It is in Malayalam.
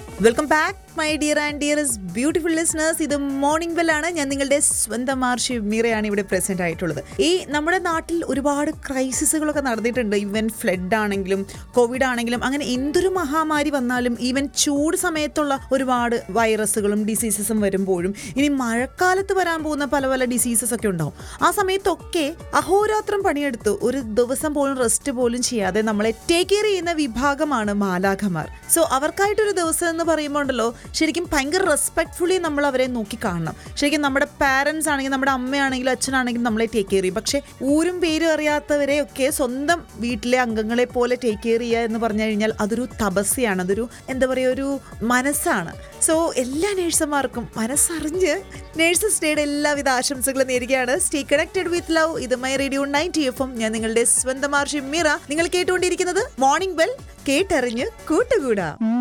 welcome back my dear and dearest beautiful listeners ഇത് മോർണിംഗ് ബെല്ലാണ് ഞാൻ നിങ്ങളുടെ സ്വന്തം മാർഷി മീറയാണ് ഇവിടെ പ്രസന്റ് ആയിട്ടുള്ളത് ഈ നമ്മുടെ നാട്ടിൽ ഒരുപാട് ക്രൈസിസുകളൊക്കെ നടന്നിട്ടുണ്ട് ഈവൻ ഫ്ലഡ് ആണെങ്കിലും കോവിഡ് ആണെങ്കിലും അങ്ങനെ എന്തൊരു മഹാമാരി വന്നാലും ഈവൻ ചൂട് സമയത്തുള്ള ഒരുപാട് വൈറസുകളും ഡിസീസസും വരുമ്പോഴും ഇനി മഴക്കാലത്ത് വരാൻ പോകുന്ന പല പല ഡിസീസസ് ഒക്കെ ഉണ്ടാവും ആ സമയത്തൊക്കെ അഹോരാത്രം പണിയെടുത്ത് ഒരു ദിവസം പോലും റെസ്റ്റ് പോലും ചെയ്യാതെ നമ്മളെ ടേക്ക് കെയർ ചെയ്യുന്ന വിഭാഗമാണ് മാലാഖമാർ സോ അവർക്കായിട്ടൊരു ദിവസം എന്ന് പറയുമ്പോൾ ഉണ്ടല്ലോ ശരിക്കും ഭയങ്കര റെസ്പെക്ട്ഫുള്ളി നമ്മൾ അവരെ നോക്കി കാണണം ശരിക്കും നമ്മുടെ പാരൻസ് ആണെങ്കിലും നമ്മുടെ അമ്മയാണെങ്കിലും അച്ഛനാണെങ്കിലും നമ്മളെ ടേക്ക് കെയർ ചെയ്യും പക്ഷേ ഊരും പേരും അറിയാത്തവരെ ഒക്കെ സ്വന്തം വീട്ടിലെ അംഗങ്ങളെ പോലെ ടേക്ക് കെയർ ചെയ്യുക എന്ന് പറഞ്ഞു കഴിഞ്ഞാൽ അതൊരു തപസ്യാണ് അതൊരു എന്താ പറയുക ഒരു മനസ്സാണ് സോ എല്ലാ നേഴ്സുമാർക്കും മനസ്സറിഞ്ഞ് നേഴ്സസ് ഡേയുടെ എല്ലാവിധ ആശംസകളും നേരുകയാണ് സ്റ്റേ കണക്റ്റഡ് വിത്ത് ലവ് ഇത് my radio ninety F M ഞാൻ നിങ്ങളുടെ സ്വന്തം ആർഷി മീറ നിങ്ങൾ കേട്ടുകൊണ്ടിരിക്കുന്നത് മോർണിംഗ് ബെൽ കേട്ടറിഞ്ഞ് കൂട്ടുകൂടാ